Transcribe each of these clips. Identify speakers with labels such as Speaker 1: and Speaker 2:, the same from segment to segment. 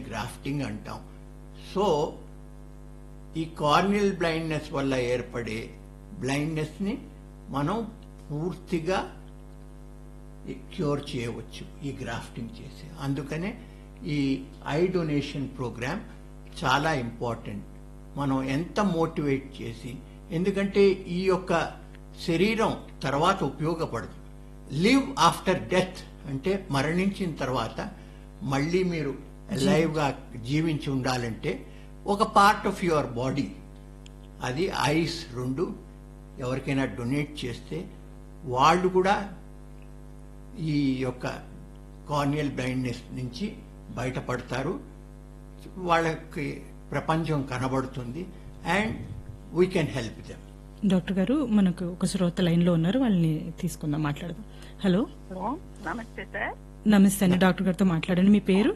Speaker 1: grafting అంటాం so ఈ corneal blindness వల్ల ఏర్పడే బ్లైండ్నెస్ ని మనం పూర్తిగా క్యూర్ చేయవచ్చు ఈ గ్రాఫ్టింగ్ చేసి అందుకనే ఈ ఐ డొనేషన్ ప్రోగ్రామ్ చాలా ఇంపార్టెంట్ మనం ఎంత మోటివేట్ చేసి ఎందుకంటే ఈ యొక్క శరీరం తర్వాత ఉపయోగపడదు లివ్ ఆఫ్టర్ డెత్ అంటే మరణించిన తర్వాత మళ్ళీ మీరు లైవ్ గా జీవించి ఉండాలంటే ఒక పార్ట్ ఆఫ్ యువర్ బాడీ అది ఐస్ రెండు ఎవరికైనా డొనేట్ చేస్తే వాళ్ళు కూడా ఈ యొక్క కార్నియల్ బ్లైండ్నెస్ నుంచి బయటపడతారు వాళ్ళకి ప్రపంచం కనబడుతుంది and we can help them
Speaker 2: doctor గారు మనకు ఒక శ్రోత లైన్ లో ఉన్నారు వాళ్ళని తీసుకుందాం మాట్లాడదాం హలో
Speaker 3: హలో నమస్తే సార్
Speaker 2: నమస్తే అండి డాక్టర్ గారితో మాట్లాడండి మీ పేరు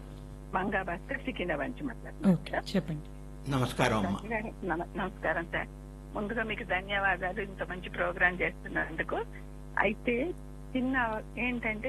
Speaker 3: మంగా భాస్కర్ సికింద్రాబాద్ నుంచి
Speaker 2: ఓకే
Speaker 3: మాట్లాడుతున్నాను
Speaker 2: చెప్పండి
Speaker 1: నమస్కారం అమ్మా
Speaker 3: నమ- నమస్కారం సార్ ముందుగా మీకు ధన్యవాదాలు ఇంత మంచి ప్రోగ్రాం చేస్తున్నందుకు అయితే చిన్న ఏంటంటే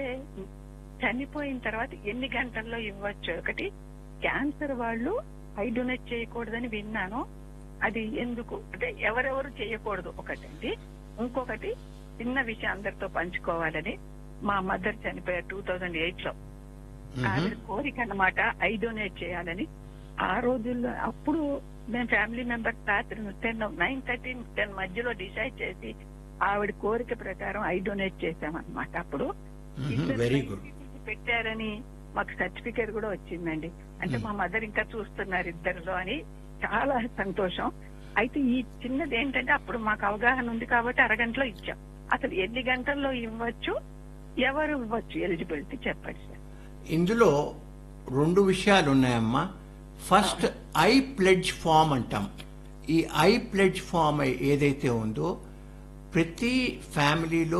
Speaker 3: చనిపోయిన తర్వాత ఎన్ని గంటల్లో ఇవ్వచ్చు ఒకటి క్యాన్సర్ వాళ్ళు ఐ డొనేట్ చేయకూడదని విన్నాను అది ఎందుకు అంటే ఎవరెవరు చేయకూడదు ఒకటండి ఇంకొకటి చిన్న విషయం అందరితో పంచుకోవాలని మా మదర్ చనిపోయారు టూ థౌజండ్ ఎయిట్ లో ఆవిడ కోరిక అన్నమాట ఐ డొనేట్ చేయాలని ఆ రోజుల్లో అప్పుడు మేము ఫ్యామిలీ మెంబర్స్ రాత్రి టెన్ నైన్ థర్టీ టెన్ మధ్యలో డిసైడ్ చేసి ఆవిడ కోరిక ప్రకారం ఐ డొనేట్ చేసామన్నమాట అప్పుడు ఇద్దరు
Speaker 1: వెరీ గుడ్
Speaker 3: certificate పెట్టారని మాకు సర్టిఫికేట్ కూడా వచ్చిందండి అంటే మా మదర్ ఇంకా చూస్తున్నారు ఇద్దరిలో అని చాలా సంతోషం అయితే ఈ చిన్నది ఏంటంటే అప్పుడు మాకు అవగాహన ఉంది కాబట్టి అరగంటలో ఇచ్చాం అసలు ఎన్ని గంటల్లో ఇవ్వచ్చు ఎవరు ఇవ్వచ్చు ఎలిజిబిలిటీ చెప్పండి సార్
Speaker 1: ఇందులో రెండు విషయాలు ఉన్నాయమ్మా ఫస్ట్ ఐ ప్లెడ్జ్ ఫామ్ అంటాం ఈ ఐ ప్లెడ్జ్ ఫామ్ ఏదైతే ఉందో ప్రతి ఫ్యామిలీలో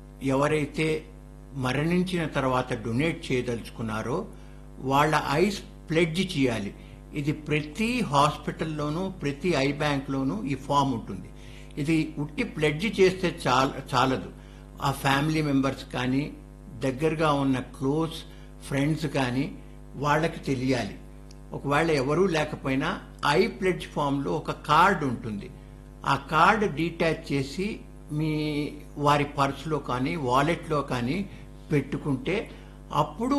Speaker 1: ఎవరైతే మరణించిన తర్వాత డొనేట్ చేయదలుచుకున్నారో వాళ్ళ ఐస్ ప్లెడ్జ్ చేయాలి ఇది ప్రతి హాస్పిటల్లోనూ ప్రతి ఐ బ్యాంక్లోనూ ఈ ఫామ్ ఉంటుంది ఇది ఉట్టి ప్లెడ్జ్ చేస్తే చాల చాలదు ఆ ఫ్యామిలీ మెంబర్స్ కానీ దగ్గరగా ఉన్న క్లోజ్ ఫ్రెండ్స్ కానీ వాళ్ళకి తెలియాలి ఒకవేళ ఎవరూ లేకపోయినా ఐ ప్లెడ్జ్ ఫామ్లో ఒక కార్డు ఉంటుంది ఆ కార్డు డీటాచ్ చేసి మీ వారి పర్సులో కానీ వాలెట్లో కానీ పెట్టుకుంటే అప్పుడు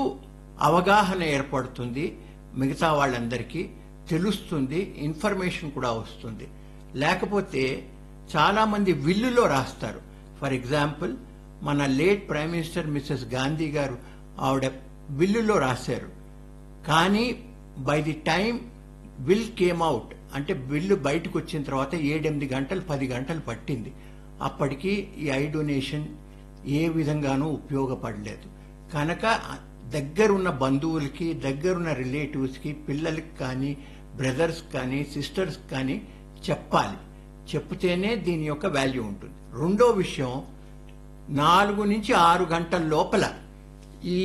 Speaker 1: అవగాహన ఏర్పడుతుంది మిగతా వాళ్ళందరికీ తెలుస్తుంది ఇన్ఫర్మేషన్ కూడా వస్తుంది లేకపోతే చాలా మంది విల్లులో రాస్తారు ఫర్ ఎగ్జాంపుల్ మన late prime minister Mrs Gandhi గారు ఆవిడ విల్లులో రాశారు కానీ by the time will came out అంటే బిల్లు బయటకు వచ్చిన తర్వాత ఏడెనిమిది గంటలు పది గంటలు పట్టింది అప్పటికి ఈ ఐ డొనేషన్ ఏ విధంగానూ ఉపయోగపడలేదు కనుక దగ్గరున్న బంధువులకి దగ్గరున్న రిలేటివ్స్కి పిల్లలకి కానీ బ్రదర్స్ కానీ సిస్టర్స్ కానీ చెప్పాలి చెప్తేనే దీని యొక్క వాల్యూ ఉంటుంది రెండో విషయం నాలుగు నుంచి ఆరు గంటల లోపల ఈ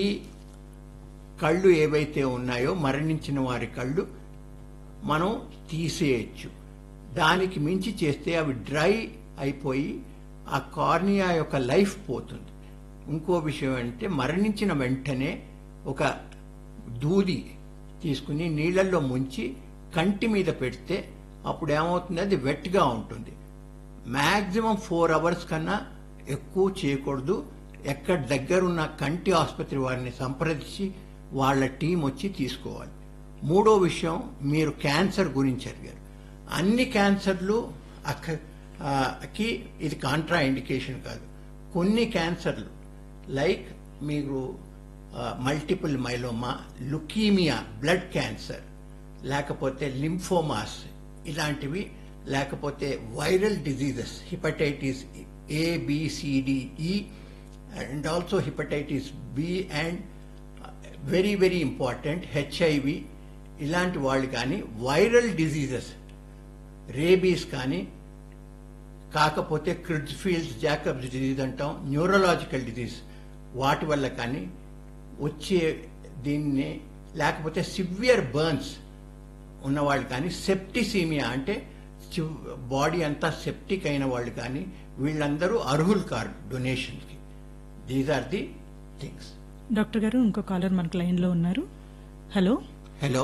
Speaker 1: కళ్ళు ఏవైతే ఉన్నాయో మరణించిన వారి కళ్ళు మనం తీసేయచ్చు దానికి మించి చేస్తే అవి డ్రై అయిపోయి ఆ కార్నియా యొక్క లైఫ్ పోతుంది ఇంకో విషయం అంటే మరణించిన వెంటనే ఒక దూది తీసుకుని నీళ్ళల్లో ముంచి కంటి మీద పెడితే అప్పుడు ఏమవుతుంది అది వెట్గా ఉంటుంది మ్యాక్సిమం ఫోర్ అవర్స్ కన్నా ఎక్కువ చేయకూడదు ఎక్కడ దగ్గరున్న కంటి ఆసుపత్రి వారిని సంప్రదించి వాళ్ళ టీం వచ్చి తీసుకోవాలి మూడో విషయం మీరు క్యాన్సర్ గురించి అడిగారు అన్ని క్యాన్సర్లు అక్క ఆ, కి ఇది కాంట్రా ఇండికేషన్ కాదు కొన్ని క్యాన్సర్లు లైక్ మీరు multiple myeloma leukemia blood cancer లేకపోతే లింఫోమాస్ ఇలాంటివి లేకపోతే viral diseases hepatitis A BCDE and also hepatitis B and very very important HIV ఇలాంటి వాళ్ళు కానీ వైరల్ డిజీజెస్ రేబీస్ కానీ కాకపోతే క్రిడ్జ్ఫీల్డ్స్ జాకబ్స్ డిజీజ్ అంటాం న్యూరలాజికల్ డిజీజ్ వాటి వల్ల కానీ వచ్చే దీన్ని లేకపోతే సివియర్ బర్న్స్ ఉన్నవాళ్ళు కానీ సెప్టిసీమియా అంటే బాడీ అంతా సెప్టిక్ అయిన వాళ్ళు కానీ వీళ్ళందరూ అర్హులు కారు డొనేషన్కి these are the things
Speaker 2: doctor గారు ఇంకో కాలర్ మనకు లైన్ లో ఉన్నారు హలో
Speaker 1: హలో